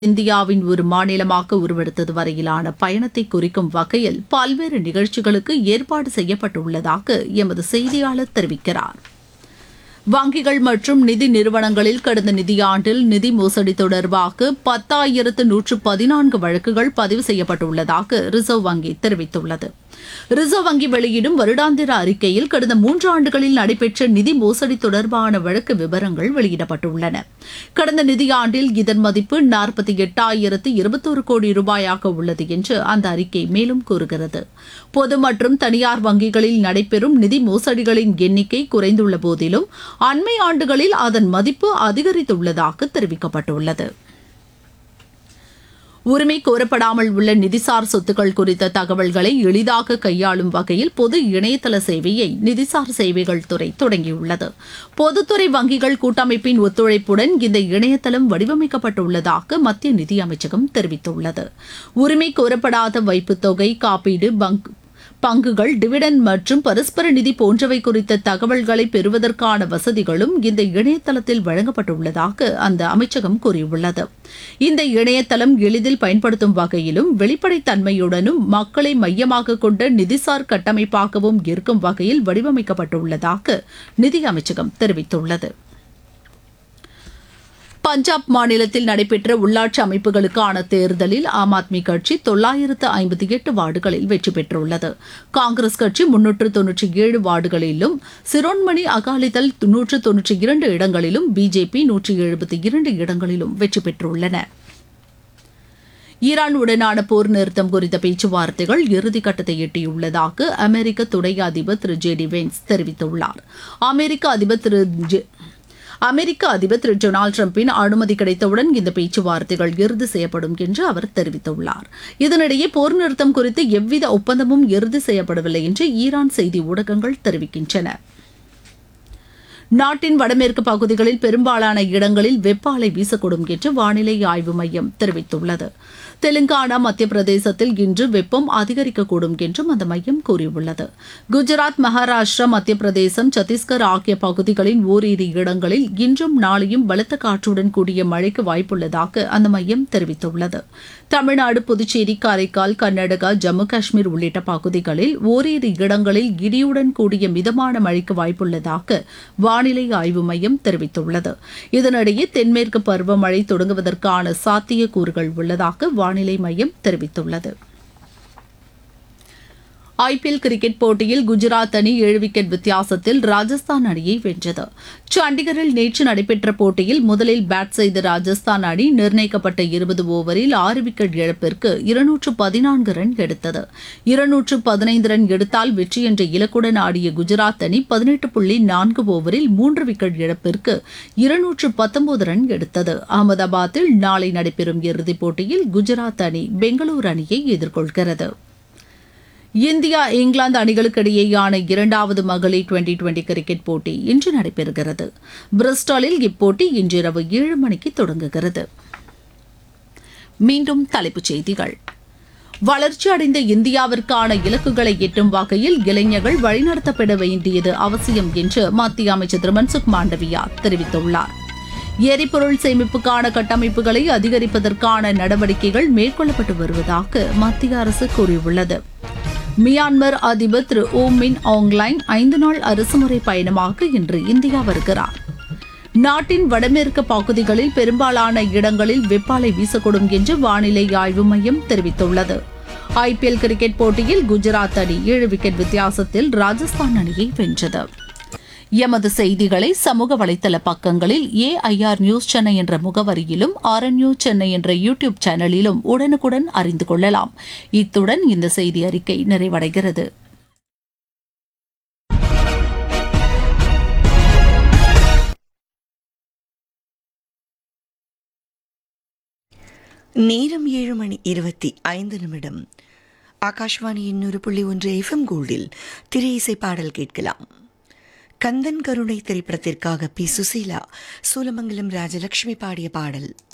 இந்தியாவின் ஒரு மாநிலமாக உருவெடுத்தது வரையிலான பயணத்தை குறிக்கும் வகையில் பல்வேறு நிகழ்ச்சிகளுக்கு ஏற்பாடு செய்யப்பட்டுள்ளதாக எமது செய்தியாளர் தெரிவிக்கிறார் வங்கிகள் மற்றும் நிதி நிறுவனங்களில் கடந்த நிதியாண்டில் நிதி மோசடி தொடர்பாக பத்தாயிரத்து நூற்று பதினான்கு வழக்குகள் பதிவு செய்யப்பட்டுள்ளதாக ரிசர்வ் வங்கி தெரிவித்துள்ளது ரிசர்வ் வங்கி வெளியிடும் வருடாந்திர அறிக்கையில் கடந்த மூன்று ஆண்டுகளில் நடைபெற்ற நிதி மோசடி தொடர்பான வழக்கு விவரங்கள் வெளியிடப்பட்டுள்ளன கடந்த நிதியாண்டில் இதன் மதிப்பு நாற்பத்தி எட்டாயிரத்து இருபத்தோரு கோடி ரூபாயாக உள்ளது என்று அந்த அறிக்கை மேலும் கூறுகிறது பொது மற்றும் தனியார் வங்கிகளில் நடைபெறும் நிதி மோசடிகளின் எண்ணிக்கை குறைந்துள்ள போதிலும் அண்மை ஆண்டுகளில் அதன் மதிப்பு அதிகரித்துள்ளதாக தெரிவிக்கப்பட்டுள்ளது உரிமை கோரப்படாமல் உள்ள நிதிசார் சொத்துக்கள் குறித்த தகவல்களை எளிதாக கையாளும் வகையில் பொது இணையதள சேவையை நிதிசார் சேவைகள் துறை தொடங்கியுள்ளது பொதுத்துறை வங்கிகள் கூட்டமைப்பின் ஒத்துழைப்புடன் இந்த இணையதளம் வடிவமைக்கப்பட்டுள்ளதாக மத்திய நிதி அமைச்சகம் தெரிவித்துள்ளது உரிமை கோரப்படாத வைப்புத் தொகை காப்பீடு பங்க் பங்குகள் டிவிடன் மற்றும் பரஸ்பர நிதி போன்றவை குறித்த தகவல்களை பெறுவதற்கான வசதிகளும் இந்த இணையதளத்தில் வழங்கப்பட்டுள்ளதாக அந்த அமைச்சகம் கூறியுள்ளது இந்த இணையதளம் எளிதில் பயன்படுத்தும் வகையிலும் வெளிப்படைத்தன்மையுடனும் மக்களை மையமாக கொண்ட நிதிசார் கட்டமைப்பாகவும் இருக்கும் வகையில் வடிவமைக்கப்பட்டுள்ளதாக நிதி அமைச்சகம் தெரிவித்துள்ளது பஞ்சாப் மாநிலத்தில் நடைபெற்ற உள்ளாட்சி அமைப்புகளுக்கான தேர்தலில் ஆம் ஆத்மி கட்சி தொள்ளாயிரத்து ஐம்பத்தி எட்டு வார்டுகளில் வெற்றி பெற்றுள்ளது காங்கிரஸ் கட்சி முன்னூற்று தொன்னூற்றி ஏழு வார்டுகளிலும் சிரோன்மணி அகாலிதள் நூற்று தொன்னூற்றி இரண்டு இடங்களிலும் பிஜேபி நூற்றி எழுபத்தி இரண்டு இடங்களிலும் வெற்றி பெற்றுள்ளன ஈரான் உடனான போர் நிறுத்தம் குறித்த பேச்சுவார்த்தைகள் இறுதிக்கட்டத்தை எட்டியுள்ளதாக அமெரிக்க துணை அதிபர் திரு ஜே டி வென்ஸ் தெரிவித்துள்ளார் அமெரிக்க அதிபர் திரு ஜெ- அமெரிக்க அதிபர் திரு டொனால்டு டிரம்பின் அனுமதி கிடைத்தவுடன் இந்த பேச்சுவார்த்தைகள் இறுதி செய்யப்படும் என்று அவர் தெரிவித்துள்ளார் இதனிடையே போர் நிறுத்தம் குறித்து எவ்வித ஒப்பந்தமும் இறுதி செய்யப்படவில்லை என்று ஈரான் செய்தி ஊடகங்கள் தெரிவிக்கின்றன நாட்டின் வடமேற்கு பகுதிகளில் பெரும்பாலான இடங்களில் வெப்ப அலை வீசக்கூடும் என்று வானிலை ஆய்வு மையம் தெரிவித்துள்ளது தெலுங்கானா மத்திய பிரதேசத்தில் இன்று வெப்பம் அதிகரிக்கக்கூடும் என்றும் அந்த மையம் கூறியுள்ளது குஜராத் மகாராஷ்டிரா மத்திய பிரதேசம் சத்தீஸ்கர் ஆகிய பகுதிகளின் ஓரிரு இடங்களில் இன்றும் நாளையும் பலத்த காற்றுடன் கூடிய மழைக்கு வாய்ப்புள்ளதாக அந்த மையம் தெரிவித்துள்ளது தமிழ்நாடு புதுச்சேரி காரைக்கால் கர்நாடகா ஜம்மு காஷ்மீர் உள்ளிட்ட பகுதிகளில் ஓரிரு இடங்களில் இடியுடன் கூடிய மிதமான மழைக்கு வாய்ப்புள்ளதாக வானிலை ஆய்வு மையம் தெரிவித்துள்ளது இதனிடையே தென்மேற்கு பருவமழை தொடங்குவதற்கான சாத்தியக்கூறுகள் உள்ளதாக வானிலை மையம் தெரிவித்துள்ளது ஐபிஎல் கிரிக்கெட் போட்டியில் குஜராத் அணி ஏழு விக்கெட் வித்தியாசத்தில் ராஜஸ்தான் அணியை வென்றது சண்டிகரில் நேற்று நடைபெற்ற போட்டியில் முதலில் பேட் செய்த ராஜஸ்தான் அணி நிர்ணயிக்கப்பட்ட இருபது ஓவரில் ஆறு விக்கெட் இழப்பிற்கு இருநூற்று பதினான்கு ரன் எடுத்தது இருநூற்று பதினைந்து ரன் எடுத்தால் வெற்றி என்ற இலக்குடன் ஆடிய குஜராத் அணி பதினெட்டு புள்ளி நான்கு ஓவரில் மூன்று விக்கெட் இழப்பிற்கு இருநூற்று பத்தொன்பது ரன் எடுத்தது அகமதாபாத்தில் நாளை நடைபெறும் இறுதிப் போட்டியில் குஜராத் அணி பெங்களூரு அணியை எதிர்கொள்கிறது இந்தியா இங்கிலாந்து அணிகளுக்கு இடையேயான இரண்டாவது மகளிர் டுவெண்டி டுவெண்டி கிரிக்கெட் போட்டி இன்று நடைபெறுகிறது பிரிஸ்டாலில் இப்போட்டி இன்றிரவு ஏழு மணிக்கு தொடங்குகிறது மீண்டும் தலைப்புச் செய்திகள் வளர்ச்சியடைந்த இந்தியாவிற்கான இலக்குகளை எட்டும் வகையில் இளைஞர்கள் வழிநடத்தப்பட வேண்டியது அவசியம் என்று மத்திய அமைச்சர் திரு மன்சுக் மாண்டவியா தெரிவித்துள்ளார் எரிபொருள் சேமிப்புக்கான கட்டமைப்புகளை அதிகரிப்பதற்கான நடவடிக்கைகள் மேற்கொள்ளப்பட்டு வருவதாக மத்திய அரசு கூறியுள்ளது மியான்மர் அதிபர் திரு ஓ மின் ஆங்லைன் ஐந்து நாள் அரசுமுறை பயணமாக இன்று இந்தியா வருகிறார் நாட்டின் வடமேற்கு பகுதிகளில் பெரும்பாலான இடங்களில் வெப்பாலை வீசக்கூடும் என்று வானிலை ஆய்வு மையம் தெரிவித்துள்ளது ஐபிஎல் கிரிக்கெட் போட்டியில் குஜராத் அணி ஏழு விக்கெட் வித்தியாசத்தில் ராஜஸ்தான் அணியை வென்றது எமது செய்திகளை சமூக வலைதள பக்கங்களில் ஏஐஆர் நியூஸ் சென்னை என்ற முகவரியிலும் ஆர்என் நியூஸ் சென்னை என்ற யூடியூப் சேனலிலும் உடனுக்குடன் அறிந்து கொள்ளலாம் இத்துடன் இந்த செய்தி அறிக்கை நிறைவடைகிறது நேரம் ஏழு மணி இருபத்தி ஐந்து நிமிடம் ஆகாஷ்வாணியின் ஒரு புள்ளி ஒன்று எஃப்எம் கோல்டில் திரை இசை பாடல் கேட்கலாம் கந்தன் கருணை திரைப்படத்திற்காக பி சுசீலா சூலமங்கலம் ராஜலட்சுமி பாடிய பாடல்